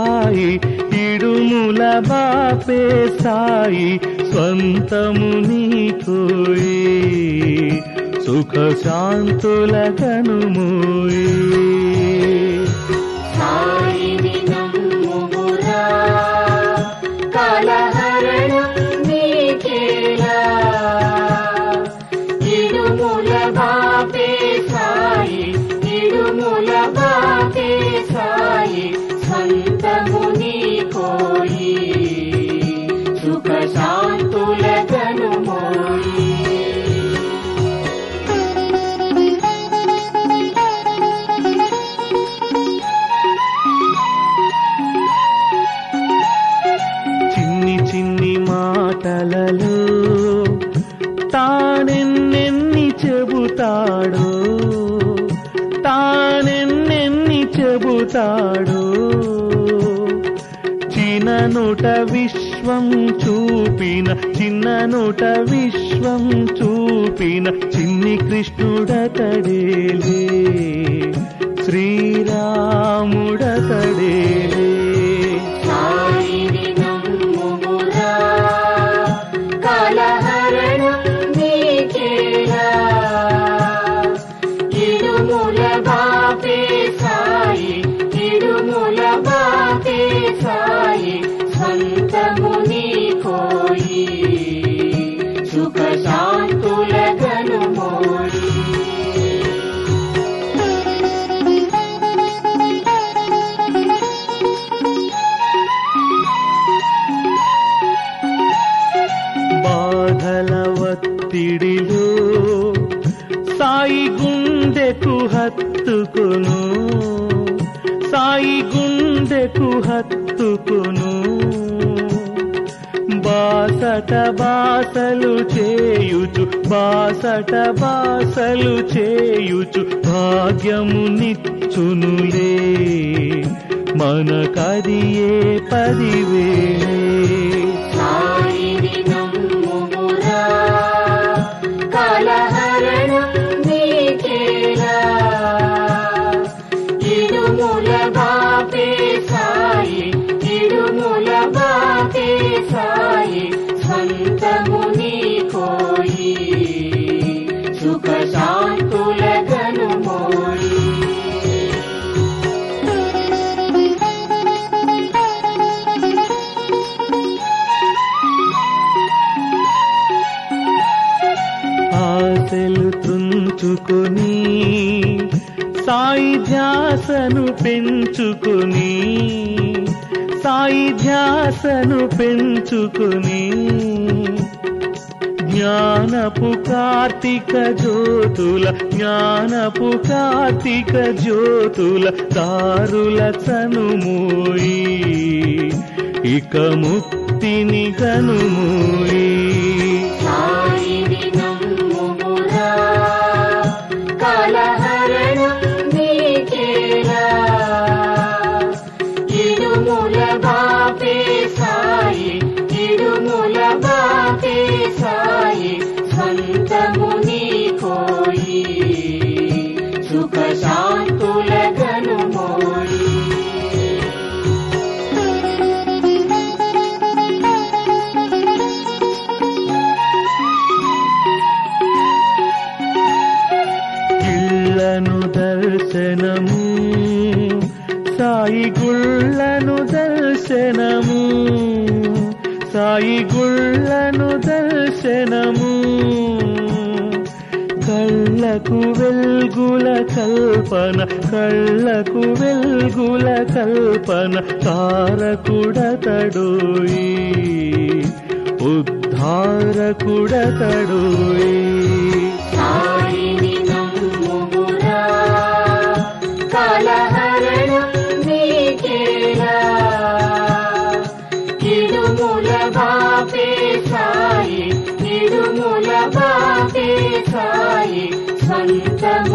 సాయి ఇడుముల బాపే సాయి స్వంతము నీకోయి సుఖ శాంతుల కనుమోయి సాయిని నమ్ముమురా కలహరణం నీకేలా ఇడుముల బాపే సాయి ఇడుముల బాపే సాయి సంతము నీకోయి సుఖ శాంతుల గనుమోయి చిన్ని చిన్ని మాటలలో తానెన్నెన్ని చెబుతాడో తానెన్నెన్ని చెబుతాడో చిన్ననుట విశ్వం చూపిన చిన్ననుట విశ్వం చూపిన చిన్ని కృష్ణుడతడేలే శ్రీరాముడతడేలే సాయిని నమ్ముమురా కలహరణం నీకేలా ఇడుముల బాపే సాయి ఇడుముల బాపే సాయి స్వంతము నీకోయి సుఖ శాంతుల గనుమోయి బాధల ఒత్తిడిలో సాయి గుండెకు హత్తుకును సాయి గుండెకు హత్తుకును బాసట బాసలు చేయుచు బాసట బాసలు చేయుచు భాగ్యము నిచ్చునులే మనకదియే పదివేలే సాయిని నమ్ముమురా కలహరణం నీకేలా ఇడుముల బాపే సాయి ఇడుముల బాపే సాయి స్వంతము నీకోయి సుఖ శాంతుల గనుమోయి ఆశలు తుంచుకొని సాయి ధ్యాసను పెంచుకొని సాయి ధ్యాసను పెంచుకొని జ్ఞానపు కార్తీక జ్యోతుల జ్ఞానపు కార్తీక జ్యోతుల దారుల చనుమోయి ఇక ముక్తిని కనుమోయి సాయిని నమ్ముమురా కలహరణం నీకేలా ఇడుముల బాపే సాయి ఇడుముల బాపే సాయి స్వంతము నీకోయి సుఖ శాంతుల గనుమోయి ఇళ్లను దర్శనము సాయి గుళ్ళను దర్శనము సాయి గుళ్ళను దర్శనము కళ్ళకు వెల్గుల కల్పన కళ్ళకు వెల్గుల కల్పన తారకుడతడోయి ఉద్ధారకుడతడోయి సాయిని నమ్ముమురా కలహరణం నీకేలా ఇడుముల బాపే సాయి ఇడుముల బాపే సాయి స్వంతం